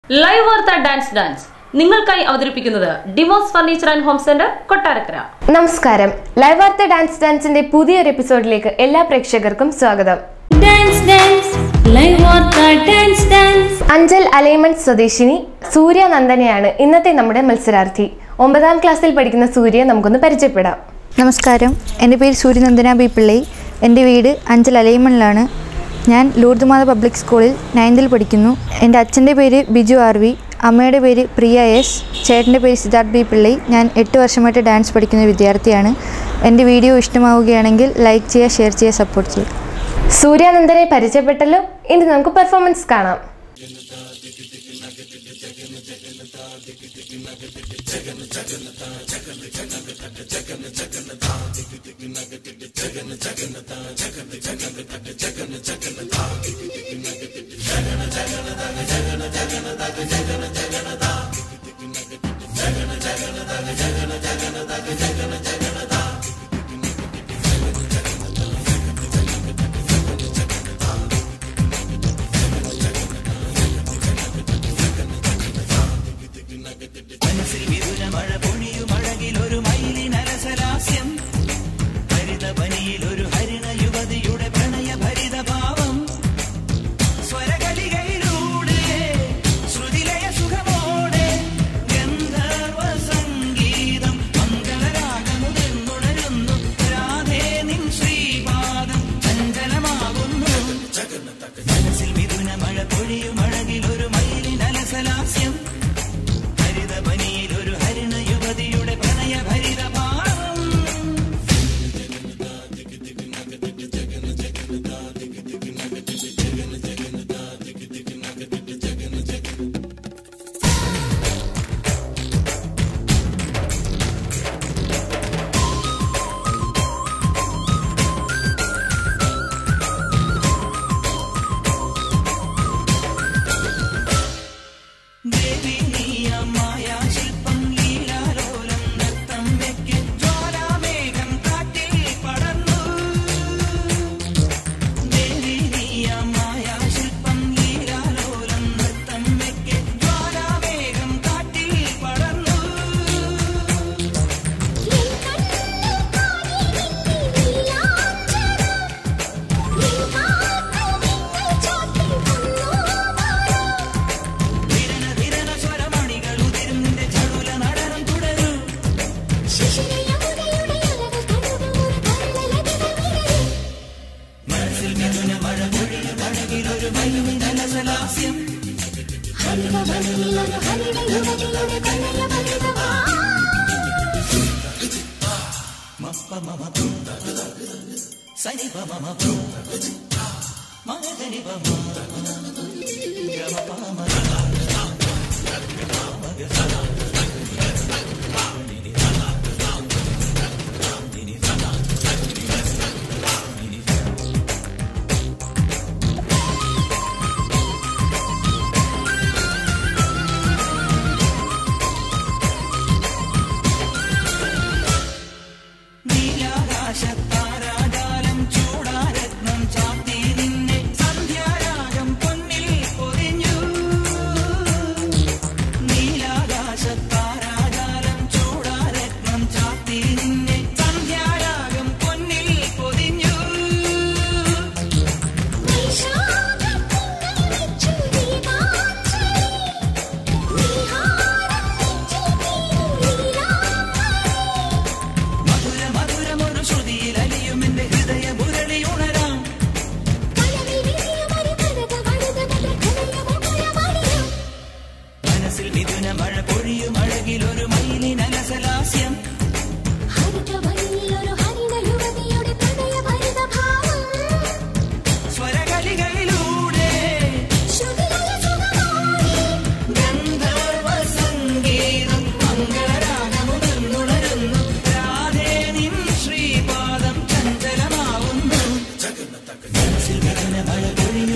Live വാർത്ത dance dance നിങ്ങൾക്കായി അവതരിപ്പിക്കുന്നത് Demos furniture and home centre Kottarakkara നമസ്കാരം ലൈവ് വാർത്ത ഡാൻസ് ഡാൻസിന്റെ പുതിയൊരു എപ്പിസോഡിലേക്ക് എല്ലാ പ്രേക്ഷകർക്കും സ്വാഗതം ഡാൻസ് ഡാൻസ് ലൈവ് വാർത്ത ഡാൻസ് ഡാൻസ് അഞ്ചൽ അലൈൻമെന്റ് സ്വദേശിനി സൂര്യ നന്ദനയാണ് ഇന്നത്തെ നമ്മുടെ മത്സരാർത്ഥി ഒമ്പതാം ക്ലാസ്സിൽ പഠിക്കുന്ന സൂര്യ നമുക്കൊന്ന് പരിചയപ്പെടാം നമസ്കാരം എൻ്റെ പേര് സൂര്യനന്ദന ബി പിള്ളൈ എൻ്റെ വീട് അഞ്ചൽ അലൈമണിലാണ് ഞാൻ ലൂർദ്മാത പബ്ലിക് സ്കൂളിൽ നയൻതിൽ പഠിക്കുന്നു എൻ്റെ അച്ഛൻ്റെ പേര് ബിജു ആർ വി അമ്മയുടെ പേര് പ്രിയ എസ് ചേട്ടൻ്റെ പേര് സിദ്ധാർത്ഥ് ബി പിള്ളൈ ഞാൻ എട്ട് വർഷമായിട്ട് ഡാൻസ് പഠിക്കുന്ന വിദ്യാർത്ഥിയാണ് എൻ്റെ വീഡിയോ ഇഷ്ടമാവുകയാണെങ്കിൽ ലൈക്ക് ചെയ്യുക ഷെയർ ചെയ്യുക സപ്പോർട്ട് ചെയ്യുക സൂര്യാനന്ദനെ പരിചയപ്പെട്ടല്ലോ ഇനി നമുക്ക് പെർഫോമൻസ് കാണാം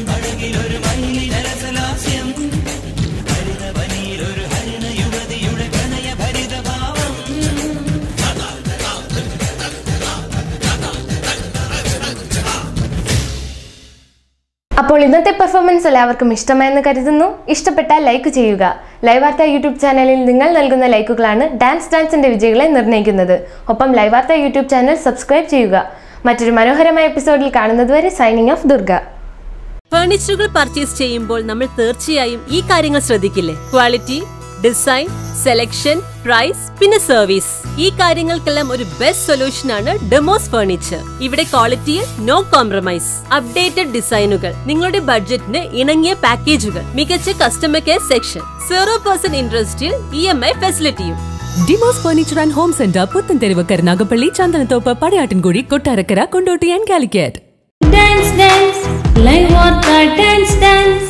ഒരു മൈലിനരസലാസ്യം ഹരിതവനിയിലൊരു ഹരിണ യുവതിയുടെ ഇന്നത്തെ പെർഫോമൻസ് എല്ലാവർക്കും ഇഷ്ടമായെന്ന് കരുതുന്നു ഇഷ്ടപ്പെട്ടാൽ ലൈക്ക് ചെയ്യുക ലൈവ് വാർത്ത യൂട്യൂബ് ചാനലിൽ നിങ്ങൾ നൽകുന്ന ലൈക്കുകളാണ് ഡാൻസ് ഡാൻസിന്റെ വിജയികളെ നിർണ്ണയിക്കുന്നത് ഒപ്പം ലൈവ് വാർത്ത യൂട്യൂബ് ചാനൽ സബ്സ്ക്രൈബ് ചെയ്യുക മറ്റൊരു മനോഹരമായ എപ്പിസോഡിൽ കാണുന്നതുവരെ സൈനിങ് ഓഫ് ദുർഗ ഫർണിച്ചറുകൾ പർച്ചേസ് ചെയ്യുമ്പോൾ നമ്മൾ തീർച്ചയായും ഈ കാര്യങ്ങൾ ശ്രദ്ധിക്കില്ലേ ക്വാളിറ്റി ഡിസൈൻ സെലക്ഷൻ പ്രൈസ് പിന്നെ സർവീസ് ഈ കാര്യങ്ങൾക്കെല്ലാം ഒരു ബെസ്റ്റ് സൊല്യൂഷൻ ആണ് ഡെമോസ് ഫർണിച്ചർ ഇവിടെ ക്വാളിറ്റിയിൽ നോ കോംപ്രമൈസ് അപ്ഡേറ്റഡ് ഡിസൈനുകൾ നിങ്ങളുടെ ബഡ്ജറ്റിന് ഇണങ്ങിയ പാക്കേജുകൾ മികച്ച customer care section zero percent ഇൻട്രസ്റ്റിൽ ഇ എം ഐ ഫെസിലിറ്റിയും Demos furniture and home centre Puthentheruvu Karunagappally Chandanathoppu Padayattinkudi Kottarakkara Kondotty and Calicut Dance, dance, live water, dance, dance.